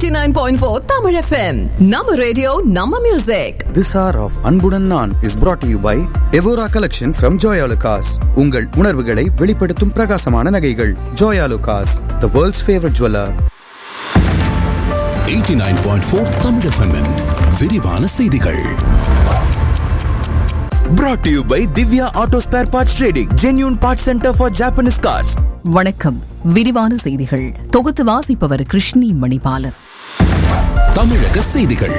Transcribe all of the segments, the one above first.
89.4 Tamil FM. Nama radio, Nama music. This hour of அன்புடன் நான் is brought to you by Evora Collection from Joya Lucas. உங்கள் உணர்வுகளை வெளிப்படுத்தும் பிரகாசமான நகைகள் Joya Lucas, the world's favorite jeweler. 89.4 Tamil FM -இன் விரிவான செய்திகள் brought to you by Divya Auto Spare Parts Trading, genuine parts center for Japanese cars. வணக்கம் விரிவான செய்திகள் தொகுத்து வாசிப்பவர் கிருஷ்ணி மணிபாலன் தமிழக செய்திகள்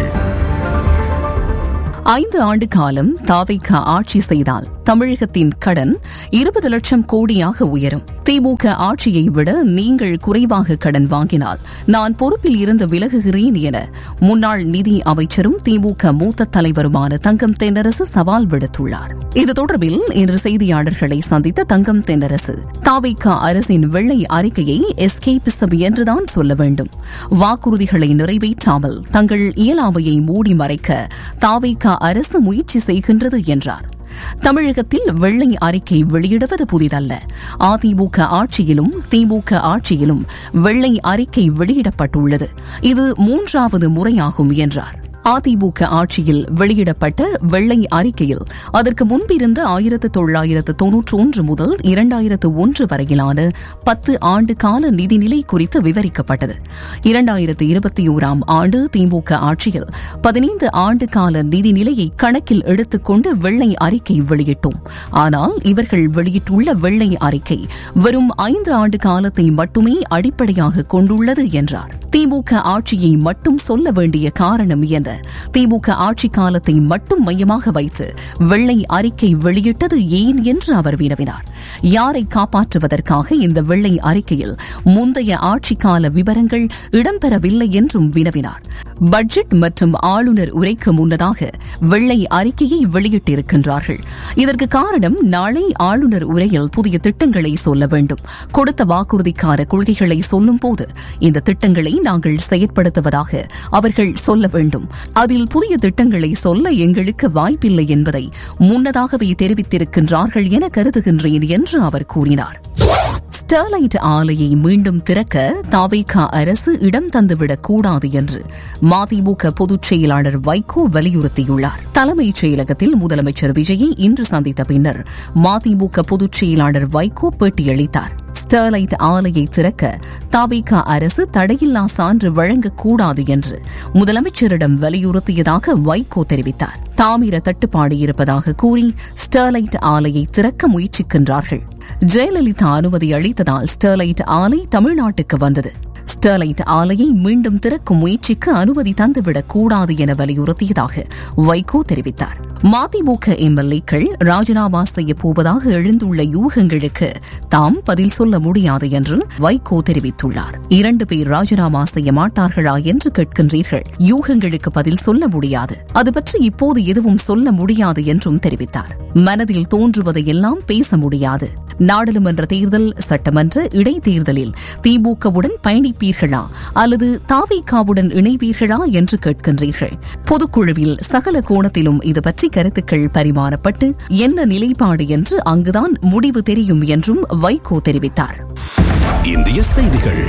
ஐந்து ஆண்டு காலம் தாவைக்க ஆட்சி செய்தால் தமிழகத்தின் கடன் இருபது லட்சம் கோடியாக உயரும் திமுக ஆட்சியை விட நீங்கள் குறைவாக கடன் வாங்கினால் நான் பொறுப்பில் இருந்து விலகுகிறேன் என முன்னாள் நிதி அமைச்சரும் திமுக மூத்த தலைவருமான தங்கம் தென்னரசு சவால் விடுத்துள்ளார் இது தொடர்பில் இன்று செய்தியாளர்களை சந்தித்த தங்கம் தென்னரசு தாவைக்க அரசின் வெள்ளை அறிக்கையை எஸ்கேபிசம் என்றுதான் சொல்ல வேண்டும் வாக்குறுதிகளை நிறைவேற்றாமல் தங்கள் இயலாமையை மூடி மறைக்க தாவைக்க அரசு முயற்சி செய்கின்றது என்றார் தமிழகத்தில் வெள்ளை அறிக்கை வெளியிடுவது புதிதல்ல அதிமுக ஆட்சியிலும் திமுக ஆட்சியிலும் வெள்ளை அறிக்கை வெளியிடப்பட்டுள்ளது இது மூன்றாவது முறையாகும் என்றார் அதிமுக ஆட்சியில் வெளியிடப்பட்ட வெள்ளை அறிக்கையில் அதற்கு முன்பிருந்த ஆயிரத்து தொள்ளாயிரத்து தொன்னூற்றி ஒன்று முதல் இரண்டாயிரத்து ஒன்று வரையிலான பத்து ஆண்டு கால நிதிநிலை குறித்து விவரிக்கப்பட்டது இரண்டாயிரத்து இருபத்தி ஓராம் ஆண்டு திமுக ஆட்சியில் பதினைந்து ஆண்டு கால நிதிநிலையை கணக்கில் எடுத்துக்கொண்டு வெள்ளை அறிக்கை வெளியிட்டோம் ஆனால் இவர்கள் வெளியிட்டுள்ள வெள்ளை அறிக்கை வெறும் ஐந்து ஆண்டு காலத்தை மட்டுமே அடிப்படையாக கொண்டுள்ளது என்றார் திமுக ஆட்சியை மட்டும் சொல்ல வேண்டிய காரணம் என்ன திமுக ஆட்சி காலத்தை மட்டும் மையமாக வைத்து வெள்ளை அறிக்கை வெளியிட்டது ஏன் என்று அவர் வினவினார் யாரை காப்பாற்றுவதற்காக இந்த வெள்ளை அறிக்கையில் முந்தைய ஆட்சி கால விவரங்கள் இடம்பெறவில்லை என்றும் வினவினார் பட்ஜெட் மற்றும் ஆளுநர் உரைக்கு முன்னதாக வெள்ளை அறிக்கையை வெளியிட்டிருக்கின்றார்கள் இதற்கு காரணம் நாளை ஆளுநர் உரையில் புதிய திட்டங்களை சொல்ல வேண்டும் கொடுத்த வாக்குறுதிக்கான கொள்கைகளை சொல்லும் போது இந்த திட்டங்களை நாங்கள் செயற்படுத்துவதாக அவர்கள் சொல்ல வேண்டும் அதில் புதிய திட்டங்களை சொல்ல எங்களுக்கு வாய்ப்பில்லை என்பதை முன்னதாகவே தெரிவித்திருக்கின்றார்கள் என கருதுகின்றேன் என்று அவர் கூறினார் ஸ்டெர்லைட் ஆலையை மீண்டும் திறக்க தாவேகா அரசு இடம் தந்துவிடக் கூடாது என்று மதிமுக பொதுச் செயலாளர் வைகோ வலியுறுத்தியுள்ளார் தலைமைச் செயலகத்தில் முதலமைச்சர் விஜயை இன்று சந்தித்த பின்னர் மதிமுக பொதுச் செயலாளர் வைகோ பேட்டியளித்தார் ஸ்டெர்லைட் ஆலையை திறக்க தாவேகா அரசு தடையில்லா சான்று வழங்கக்கூடாது என்று முதலமைச்சரிடம் வலியுறுத்தியதாக வைகோ தெரிவித்தார் தாமிர தட்டுப்பாடு இருப்பதாக கூறி ஸ்டெர்லைட் ஆலையை திறக்க முயற்சிக்கின்றார்கள் ஜெயலலிதா அனுமதி அளித்ததால் ஸ்டெர்லைட் ஆலை தமிழ்நாட்டுக்கு வந்தது ஸ்டெர்லைட் ஆலையை மீண்டும் திறக்கும் முயற்சிக்கு அனுமதி தந்துவிடக் கூடாது என வலியுறுத்தியதாக வைகோ தெரிவித்தார் மதிமுக எம்எல்ஏக்கள் ராஜினாமா செய்யப் போவதாக எழுந்துள்ள யூகங்களுக்கு தாம் பதில் சொல்ல முடியாது என்று வைகோ தெரிவித்துள்ளார் இரண்டு பேர் ராஜினாமா செய்ய மாட்டார்களா என்று கேட்கின்றீர்கள் யூகங்களுக்கு பதில் சொல்ல முடியாது அது பற்றி இப்போது எதுவும் சொல்ல முடியாது என்றும் தெரிவித்தார் மனதில் தோன்றுவதையெல்லாம் பேச முடியாது நாடாளுமன்ற தேர்தல் சட்டமன்ற இடைத்தேர்தலில் திமுகவுடன் பயணிப்பீர்களா அல்லது தாவிகாவுடன் இணைவீர்களா என்று கேட்கின்றீர்கள் பொதுக்குழுவில் சகல கோணத்திலும் இது பற்றி கருத்துக்கள் பரிமாறப்பட்டு என்ன நிலைப்பாடு என்று அங்குதான் முடிவு தெரியும் என்றும் வைகோ தெரிவித்தார் இந்திய செய்திகள்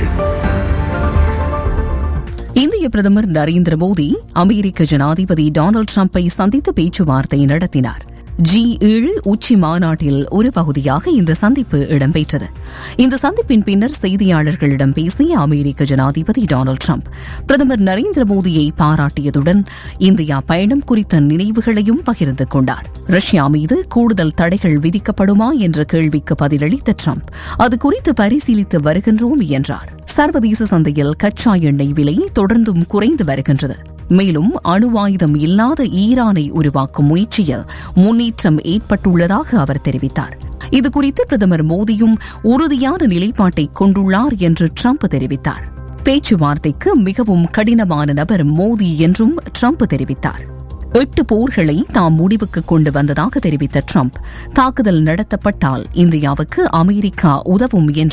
இந்திய பிரதமர் நரேந்திர மோடி அமெரிக்க ஜனாதிபதி டொனால்டு டிரம்பை சந்தித்து பேச்சுவார்த்தை நடத்தினார் ஜி ஏழு உச்சி மாநாட்டில் ஒரு பகுதியாக இந்த சந்திப்பு இடம்பெற்றது இந்த சந்திப்பின் பின்னர் செய்தியாளர்களிடம் பேசிய அமெரிக்க ஜனாதிபதி டொனால்டு டிரம்ப் பிரதமர் நரேந்திர மோடியை பாராட்டியதுடன் இந்தியா பயணம் குறித்த நினைவுகளையும் பகிர்ந்து கொண்டார் ரஷ்யா மீது கூடுதல் தடைகள் விதிக்கப்படுமா என்ற கேள்விக்கு பதிலளித்த டிரம்ப் அது குறித்து பரிசீலித்து வருகின்றோம் என்றார் சர்வதேச சந்தையில் கச்சா எண்ணெய் விலை தொடர்ந்தும் குறைந்து வருகின்றது மேலும் அணு ஆயுதம் இல்லாத ஈரானை உருவாக்கும் முயற்சியில் முன்னேற்றம் ஏற்பட்டுள்ளதாக அவர் தெரிவித்தார் இதுகுறித்து பிரதமர் மோடியும் உறுதியான நிலைப்பாட்டை கொண்டுள்ளார் என்று ட்ரம்ப் தெரிவித்தார் பேச்சுவார்த்தைக்கு மிகவும் கடினமான நபர் மோடி என்றும் ட்ரம்ப் தெரிவித்தார் எட்டு போர்களை தாம் முடிவுக்கு கொண்டு வந்ததாக தெரிவித்த ட்ரம்ப் தாக்குதல் நடத்தப்பட்டால் இந்தியாவுக்கு அமெரிக்கா உதவும் என்றார்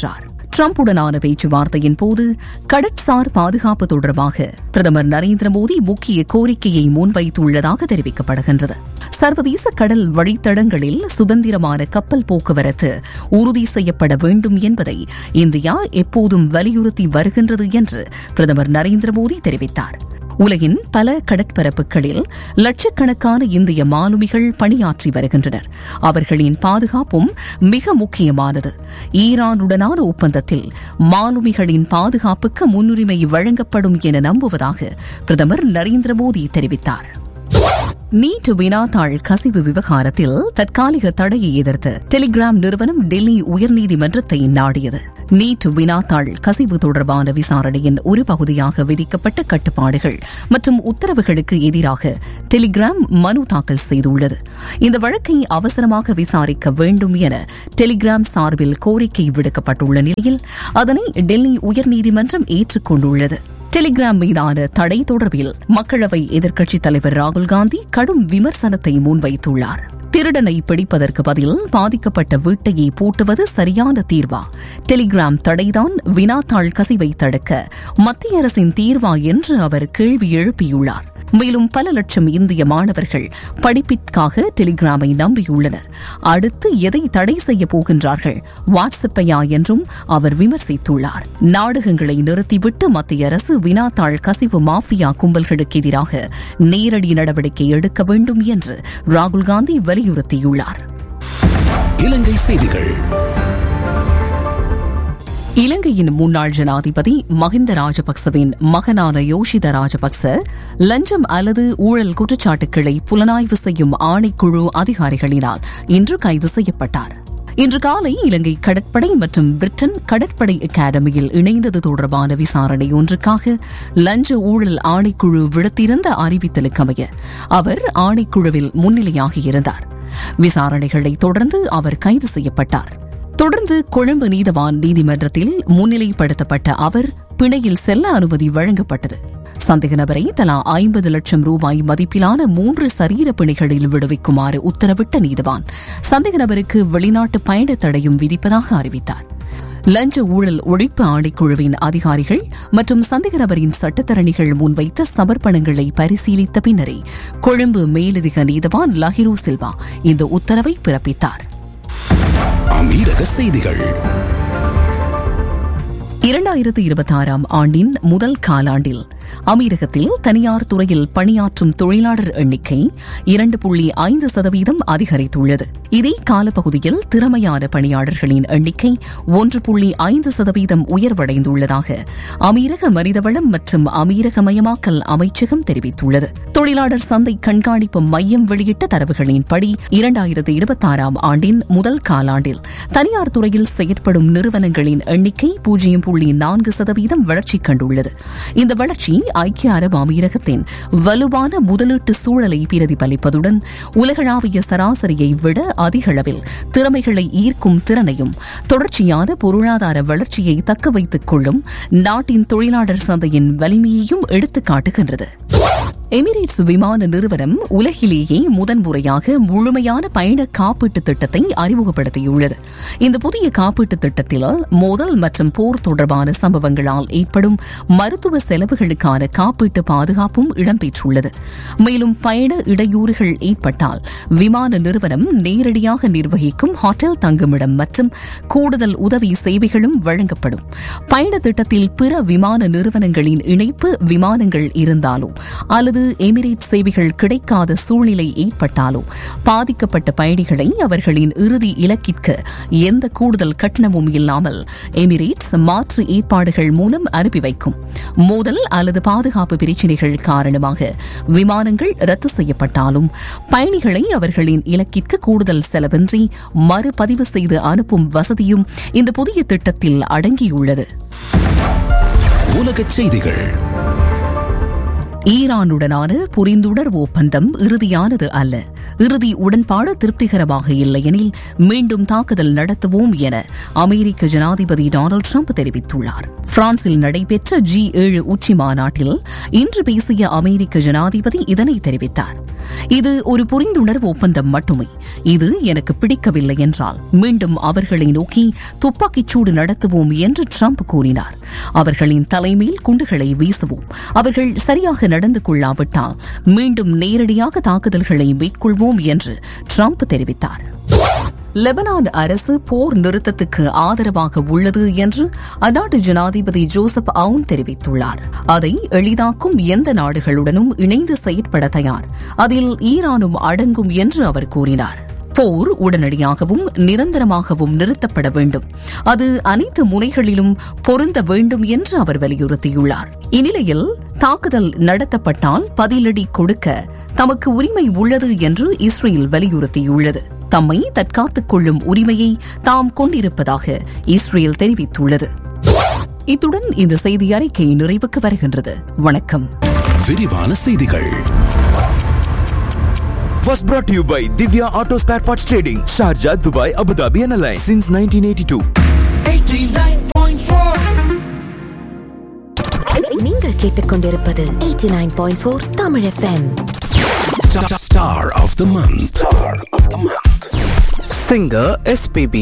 டிரம்புடனான பேச்சுவார்த்தையின் போது கடற்சார் பாதுகாப்பு தொடர்பாக பிரதமர் நரேந்திர மோடி முக்கிய கோரிக்கையை முன்வைத்துள்ளதாக தெரிவிக்கப்படுகின்றது சர்வதேச கடல் வழித்தடங்களில் சுதந்திரமான கப்பல் போக்குவரத்து உறுதி செய்யப்பட வேண்டும் என்பதை இந்தியா எப்போதும் வலியுறுத்தி வருகின்றது என்று பிரதமர் நரேந்திர மோடி தெரிவித்தார் உலகின் பல கடற்பரப்புகளில் லட்சக்கணக்கான இந்திய மாலுமிகள் பணியாற்றி வருகின்றனர் அவர்களின் பாதுகாப்பும் மிக முக்கியமானது ஈரானுடனான ஒப்பந்தத்தில் மாலுமிகளின் பாதுகாப்புக்கு முன்னுரிமை வழங்கப்படும் என நம்புவதாக பிரதமர் நரேந்திர மோடி தெரிவித்தார் நீட் வினாத்தாள் கசிவு விவகாரத்தில் தற்காலிக தடையை எதிர்த்து டெலிகிராம் நிறுவனம் டெல்லி உயர்நீதிமன்றத்தை நாடியது நீட் வினாத்தாள் கசிவு தொடர்பான விசாரணையின் ஒரு பகுதியாக விதிக்கப்பட்ட கட்டுப்பாடுகள் மற்றும் உத்தரவுகளுக்கு எதிராக டெலிகிராம் மனு தாக்கல் செய்துள்ளது இந்த வழக்கை அவசரமாக விசாரிக்க வேண்டும் என டெலிகிராம் சார்பில் கோரிக்கை விடுக்கப்பட்டுள்ள நிலையில் அதனை டெல்லி உயர்நீதிமன்றம் ஏற்றுக்கொண்டுள்ளது டெலிகிராம் மீதான தடை தொடர்பில் மக்களவை எதிர்க்கட்சித் தலைவர் ராகுல் காந்தி கடும் விமர்சனத்தை முன்வைத்துள்ளார் திருடனை பிடிப்பதற்கு பதில் பாதிக்கப்பட்ட வீட்டையே பூட்டுவது சரியான தீர்வா டெலிகிராம் தடைதான் வினாத்தாள் கசிவை தடுக்க மத்திய அரசின் தீர்வா என்று அவர் கேள்வி எழுப்பியுள்ளார் மேலும் பல லட்சம் இந்திய மாணவர்கள் படிப்பிற்காக டெலிகிராமை நம்பியுள்ளனர் அடுத்து எதை தடை செய்ய போகின்றார்கள் வாட்ஸ்அப்பையா என்றும் அவர் விமர்சித்துள்ளார் நாடகங்களை நிறுத்திவிட்டு மத்திய அரசு வினாத்தாள் கசிவு மாஃபியா கும்பல்களுக்கு எதிராக நேரடி நடவடிக்கை எடுக்க வேண்டும் என்று ராகுல் காந்தி வலியுறுத்தியுள்ளார் இலங்கை செய்திகள் இலங்கையின் முன்னாள் ஜனாதிபதி மஹிந்த ராஜபக்சவின் மகனான யோஷித ராஜபக்ச லஞ்சம் அல்லது ஊழல் குற்றச்சாட்டுக்களை புலனாய்வு செய்யும் ஆணைக்குழு அதிகாரிகளினால் இன்று கைது செய்யப்பட்டார் இன்று காலை இலங்கை கடற்படை மற்றும் பிரிட்டன் கடற்படை அகாடமியில் இணைந்தது தொடர்பான விசாரணை ஒன்றுக்காக லஞ்ச ஊழல் ஆணைக்குழு விடுத்திருந்த அறிவித்தலுக்கமைய அவர் ஆணைக்குழுவில் முன்னிலையாகியிருந்தார் விசாரணைகளை தொடர்ந்து அவர் கைது செய்யப்பட்டார் தொடர்ந்து கொழும்பு நீதவான் நீதிமன்றத்தில் முன்னிலைப்படுத்தப்பட்ட அவர் பிணையில் செல்ல அனுமதி வழங்கப்பட்டது சந்தேக நபரை தலா ஐம்பது லட்சம் ரூபாய் மதிப்பிலான மூன்று சரீர பிணைகளில் விடுவிக்குமாறு உத்தரவிட்ட நீதவான் சந்தேக நபருக்கு வெளிநாட்டு பயண தடையும் விதிப்பதாக அறிவித்தார் லஞ்ச ஊழல் ஒழிப்பு ஆணைக்குழுவின் அதிகாரிகள் மற்றும் சந்தேக நபரின் சட்டத்தரணிகள் முன்வைத்த சமர்ப்பணங்களை பரிசீலித்த பின்னரே கொழும்பு மேலதிக நீதவான் லஹிரு சில்வா இந்த உத்தரவை பிறப்பித்தார் அமீரக செய்திகள் இரண்டாயிரத்து இருபத்தாறாம் ஆண்டின் முதல் காலாண்டில் அமீரகத்தில் தனியார் துறையில் பணியாற்றும் தொழிலாளர் எண்ணிக்கை இரண்டு புள்ளி ஐந்து சதவீதம் அதிகரித்துள்ளது இதே காலப்பகுதியில் திறமையான பணியாளர்களின் எண்ணிக்கை ஒன்று புள்ளி ஐந்து சதவீதம் உயர்வடைந்துள்ளதாக அமீரக மனிதவளம் மற்றும் அமீரகமயமாக்கல் அமைச்சகம் தெரிவித்துள்ளது தொழிலாளர் சந்தை கண்காணிப்பு மையம் வெளியிட்ட தரவுகளின்படி இரண்டாயிரத்து இருபத்தாறாம் ஆண்டின் முதல் காலாண்டில் தனியார் துறையில் செயற்படும் நிறுவனங்களின் எண்ணிக்கை பூஜ்ஜியம் புள்ளி நான்கு சதவீதம் வளர்ச்சி கண்டுள்ளது இந்த வளர்ச்சி ஐக்கிய அரபு அமீரகத்தின் வலுவான முதலீட்டு சூழலை பிரதிபலிப்பதுடன் உலகளாவிய சராசரியை விட அதிக அளவில் திறமைகளை ஈர்க்கும் திறனையும் தொடர்ச்சியான பொருளாதார வளர்ச்சியை தக்க வைத்துக் கொள்ளும் நாட்டின் தொழிலாளர் சந்தையின் வலிமையையும் எடுத்துக் காட்டுகின்றது எமிரேட்ஸ் விமான நிறுவனம் உலகிலேயே முதன்முறையாக முழுமையான பயண காப்பீட்டு திட்டத்தை அறிமுகப்படுத்தியுள்ளது இந்த புதிய காப்பீட்டு திட்டத்தில் மோதல் மற்றும் போர் தொடர்பான சம்பவங்களால் ஏற்படும் மருத்துவ செலவுகளுக்கான காப்பீட்டு பாதுகாப்பும் இடம்பெற்றுள்ளது மேலும் பயண இடையூறுகள் ஏற்பட்டால் விமான நிறுவனம் நேரடியாக நிர்வகிக்கும் ஹோட்டல் தங்குமிடம் மற்றும் கூடுதல் உதவி சேவைகளும் வழங்கப்படும் பயண திட்டத்தில் பிற விமான நிறுவனங்களின் இணைப்பு விமானங்கள் இருந்தாலோ அல்லது எமிரேட் சேவைகள் கிடைக்காத சூழ்நிலை ஏற்பட்டாலோ பாதிக்கப்பட்ட பயணிகளை அவர்களின் இறுதி இலக்கிற்கு எந்த கூடுதல் கட்டணமும் இல்லாமல் எமிரேட்ஸ் மாற்று ஏற்பாடுகள் மூலம் அனுப்பி வைக்கும் மோதல் அல்லது பாதுகாப்பு பிரச்சினைகள் காரணமாக விமானங்கள் ரத்து செய்யப்பட்டாலும் பயணிகளை அவர்களின் இலக்கிற்கு கூடுதல் செலவின்றி மறுபதிவு செய்து அனுப்பும் வசதியும் இந்த புதிய திட்டத்தில் அடங்கியுள்ளது உலகச் செய்திகள் ஈரானுடனான புரிந்துணர்வு ஒப்பந்தம் இறுதியானது அல்ல இறுதி உடன்பாடு திருப்திகரமாக இல்லையெனில் மீண்டும் தாக்குதல் நடத்துவோம் என அமெரிக்க ஜனாதிபதி டொனால்டு ட்ரம்ப் தெரிவித்துள்ளார் பிரான்சில் நடைபெற்ற ஜி ஏழு உச்சி மாநாட்டில் இன்று பேசிய அமெரிக்க ஜனாதிபதி இதனை தெரிவித்தார் இது ஒரு புரிந்துணர்வு ஒப்பந்தம் மட்டுமே இது எனக்கு பிடிக்கவில்லை என்றால் மீண்டும் அவர்களை நோக்கி துப்பாக்கிச் சூடு நடத்துவோம் என்று ட்ரம்ப் கூறினார் அவர்களின் தலைமையில் குண்டுகளை வீசுவோம் அவர்கள் சரியாக நடந்து கொள்ளாவிட்டால் மீண்டும் நேரடியாக தாக்குதல்களை மேற்கொள்வோம் என்று ட்ரம்ப் தெரிவித்தார் லெபனான் அரசு போர் நிறுத்தத்துக்கு ஆதரவாக உள்ளது என்று அந்நாட்டு ஜனாதிபதி ஜோசப் அவுன் தெரிவித்துள்ளார் அதை எளிதாக்கும் எந்த நாடுகளுடனும் இணைந்து செயற்பட தயார் அதில் ஈரானும் அடங்கும் என்று அவர் கூறினார் போர் உடனடியாகவும் நிரந்தரமாகவும் நிறுத்தப்பட வேண்டும் அது அனைத்து முனைகளிலும் பொருந்த வேண்டும் என்று அவர் வலியுறுத்தியுள்ளார் இந்நிலையில் தாக்குதல் நடத்தப்பட்டால் பதிலடி கொடுக்க தமக்கு உரிமை உள்ளது என்று இஸ்ரேல் வலியுறுத்தியுள்ளது தம்மை தற்காத்துக் கொள்ளும் உரிமையை தாம் கொண்டிருப்பதாக இஸ்ரேல் தெரிவித்துள்ளது இத்துடன் இந்த செய்தி அறிக்கை நிறைவுக்கு வருகின்றது வணக்கம் விரிவான செய்திகள் Was brought to you by Divya Auto Spare Parts Trading, Sharjah, Dubai, Abu Dhabi, and Alliance since 1982. நீங்கள் கேட்டுக்கொண்டிருப்பது 89.4 Tamil FM Star of the month. Star of the month. Singer SPB